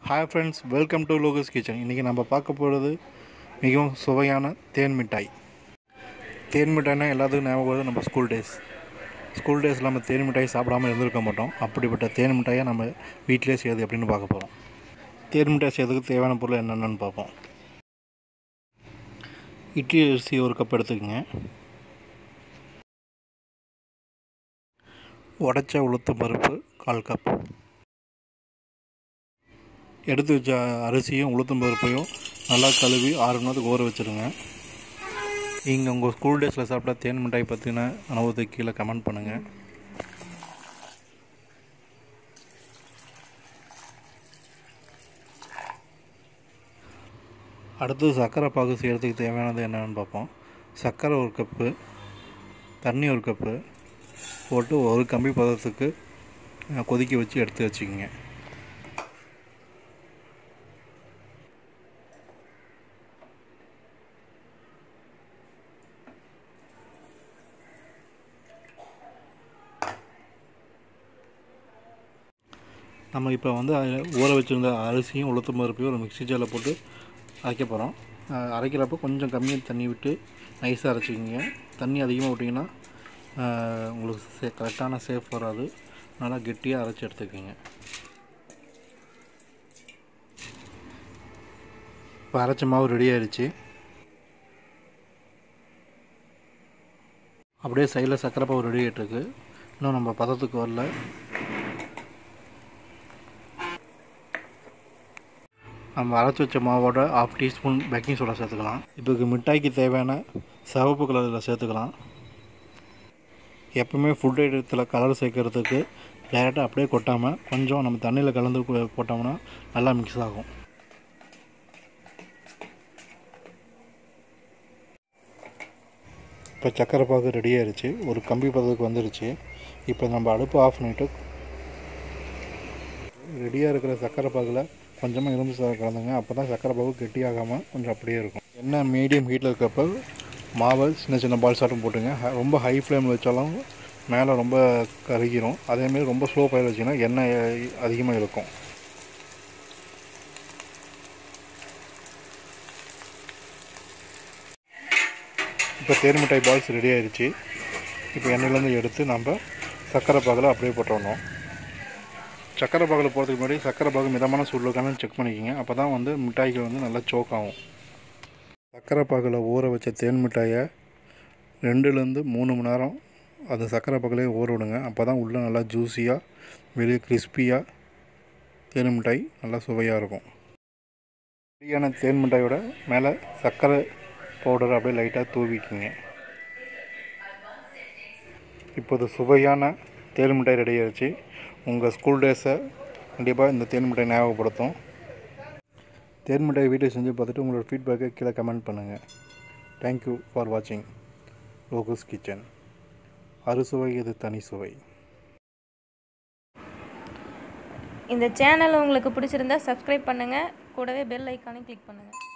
hi friends welcome to லோகஸ் kitchen இன்றைக்கி நம்ம பார்க்க போகிறது மிகவும் சுவையான தேன் மிட்டாய் தேன் மிட்டாய்னா எல்லாத்துக்கும் ஞாபகம் வருது நம்ம ஸ்கூல் டேஸ் ஸ்கூல் டேஸில் நம்ம தேன் மிட்டாய் சாப்பிடாம இருந்திருக்க மாட்டோம் அப்படிப்பட்ட தேன் மிட்டாயை நம்ம வீட்டிலே செய்யுது அப்படின்னு பார்க்க போகிறோம் தேன் மிட்டாய் செய்யறதுக்கு தேவையான பொருள் என்னென்னு பார்ப்போம் இட்லி அரிசி ஒரு கப் எடுத்துக்கோங்க உடச்ச உளுத்தம் பருப்பு கால் கப் எடுத்து வச்ச அரிசியும் உளுத்தம் பருப்பையும் நல்லா கழுவி ஆறு மணி நேரத்துக்கு ஊற வச்சுருங்க நீங்கள் உங்கள் ஸ்கூல் டேஸில் சாப்பிட்ட தேன் மிட்டாய் பற்றின அனுபவத்தை கீழே கமெண்ட் பண்ணுங்கள் அடுத்து சர்க்கரை பாகு செய்கிறதுக்கு தேவையானது என்னென்னு பார்ப்போம் சர்க்கரை ஒரு கப்பு தண்ணி ஒரு கப்பு போட்டு ஒரு கம்பி பதத்துக்கு அஹ், கொதிக்க வச்சு எடுத்து வச்சுக்கோங்க நம்ம இப்போ வந்து அ- ஊற வச்சுருந்த அரிசியும் உளுத்தம் பருப்பையும் ஒரு மிக்ஸி ஜாரில் போட்டு அரைக்க போகிறோம் அரைக்கிறப்போ கொஞ்சம் கம்மியாக தண்ணி விட்டு நைஸாக அரைச்சிக்கிங்க தண்ணி அதிகமாக விட்டிங்கன்னா அஹ், உங்களுக்கு சே கரெக்டான சேஃப் வராது நல்லா கெட்டியாக அரைச்சி எடுத்துக்கோங்க இப்போ அரைச்ச மாவு ரெடி ஆயிடுச்சு அப்படியே சைடில் சர்க்கரை பாவு ரெடி ஆகிட்டுருக்கு இன்னும் நம்ம பதத்துக்கு வரல நம்ம அரைச்சி வச்ச மாவோட ஆஃப் டீஸ்பூன் பேக்கிங் சோடா சேர்த்துக்கலாம் இப்போ இதுக்கு மிட்டாய்க்கு தேவையான சிவப்பு கலரில் சேர்த்துக்கலாம் எப்பவுமே ஃபுட் ஐட்டத்தில் கலர் சேர்க்கறதுக்கு டைரெக்டாக அப்படியே கொட்டாமல் கொஞ்சம் நம்ம தண்ணியில் கலந்து போ- போட்டோம்னா நல்லா மிக்ஸ் ஆகும் இப்போ சக்கரை பாகு ரெடி ஆயிருச்சு ஒரு கம்பி பதத்துக்கு வந்துருச்சு இப்போ நம்ம அடுப்பு ஆஃப் பண்ணிவிட்டு ரெடியாக இருக்கிற சக்கரை பாகில் கொஞ்சமாக இரும்பு சாறு கலந்துங்க அப்போ தான் சக்கரை பாகு கெட்டியாகாமல் கொஞ்சம் அப்படியே இருக்கும் எண்ணெய் மீடியம் ஹீட்டில் இருக்கப்போ மாவை சின்ன சின்ன பால்ஸ் ஆட்டம் போட்டுங்க ஹ- ரொம்ப ஹை ஃப்ளேமில் வச்சாலும் மேலே ரொம்ப கருகிரும் அதேமாரி ரொம்ப ஸ்லோ ஃபயர் வச்சிங்கன்னா எண்ணெய் அதிகமாக இருக்கும் இப்போ தேன் மிட்டாய் பால்ஸ் ரெடி ஆயிடுச்சு இப்போ எண்ணெயிலேருந்து எடுத்து நம்ம சக்கரை பாகில் அப்படியே போட்டுடணும் சக்கரை பாகில் போகிறதுக்கு முன்னாடி சக்கரை பாகு மிதமான சூடில் இருக்கான்னு செக் பண்ணிக்கோங்க அப்போ தான் வந்து மிட்டாய்கள் வந்து நல்லா சோக் ஆகும் சக்கரை பாகில் ஊற வச்ச தேன் மிட்டாயை ரெண்டுலேருந்து மூணு மணி நேரம் அந்த சக்கரை பாகிலே ஊற விடுங்க அப்போ தான் உள்ளே நல்லா ஜூஸியாக வெளியே கிறிஸ்பியாக தேன் மிட்டாய் நல்லா சுவையாக இருக்கும் ரெடியான தேன் மிட்டாயோட மேலே சர்க்கரை பவுடர் அப்படியே லைட்டாக தூவிக்குங்க இப்போது சுவையான தேன் மிட்டாய் ரெடி ஆயிடுச்சு உங்கள் ஸ்கூல் டேஸை கண்டிப்பாக இந்த தேன் மிட்டாய் ஞாபகப்படுத்தும் தேன் மிட்டாய் வீட்டில் செஞ்சு பார்த்துட்டு உங்களோட ஃபீட்பேக்கை கீழே கமெண்ட் பண்ணுங்கள் தேங்க்யூ ஃபார் வாட்சிங் லோகஸ் கிச்சன் அறுசுவை இது தனி சுவை இந்த சேனல் உங்களுக்கு பிடிச்சிருந்தா சப்ஸ்கிரைப் பண்ணுங்கள் கூடவே பெல் ஐக்கானையும் கிளிக் பண்ணுங்கள்